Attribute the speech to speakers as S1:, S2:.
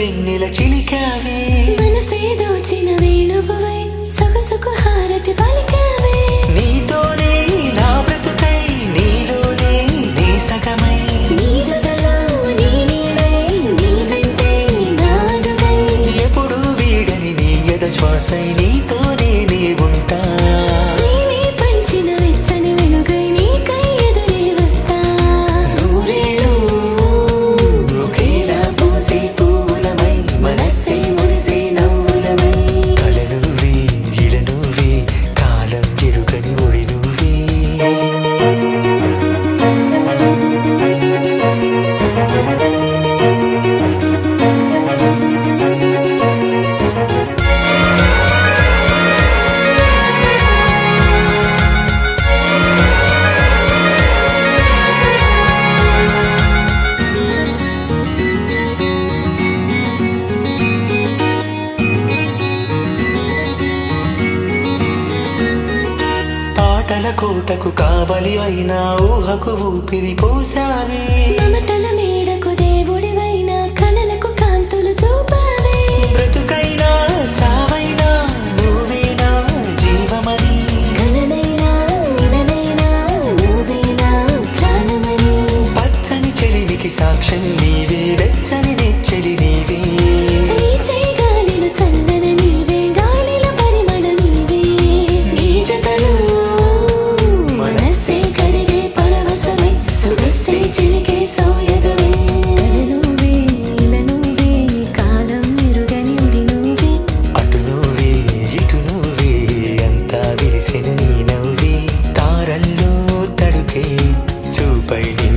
S1: వెన్నెల చిలికావే
S2: మనసే దోచిన వేణువువై సొగసుకు హారతి పలికావే
S1: నీతోనే నా బ్రతుకై నీలోనే నీ సగమై
S2: నీ జతలో నీ నీడై నీ వెంటే నాదుగై
S1: ఎప్పుడు వీడని నీ ఎద శ్వాసై నీతోనే నీ ఉంటా
S2: నేనే పంచిన వెచ్చని వెనుగై నీకై ఎదురే వస్తా
S1: నూరేళ్ళు ఒకేలా పూసే పువ్వులమై మనస్సే మురిసే నవ్వులమై కల నువ్వే ఇల నువ్వే కాలం ఎరుగని ఒడి నువ్వే పాటల కోటకు కావలి అయినా ఊహకు ఊపిరి పోసావే
S2: మమటల మేడకు దేవుడివైన కలలకు కాంతులు చూపావే
S1: బ్రతుకైనా చావైనా నువ్వేనా జీవమని
S2: కలనైనా ఇలనైనా నువ్వేనా ప్రాణమని
S1: పచ్చని చెలిమికి సాక్ష్యం నీవే వెచ్చని నెచ్చలి నీవే
S2: నీ చేయగాలిన చల్లన నీవే గాలిల పరిమళ నీవే
S1: నీ జతలో
S2: మనస్సే కరిగే పరవశమై సుగస్సే చిలికే సోయగమే కల నువ్వే ఇల నువ్వే కాలం ఎరుగని ఉడి నువ్వే
S1: అటు నువ్వే ఇటు నువ్వే అంతా విరిసిన నీ నవ్వే తారల్లో తడుకే చూపై నీ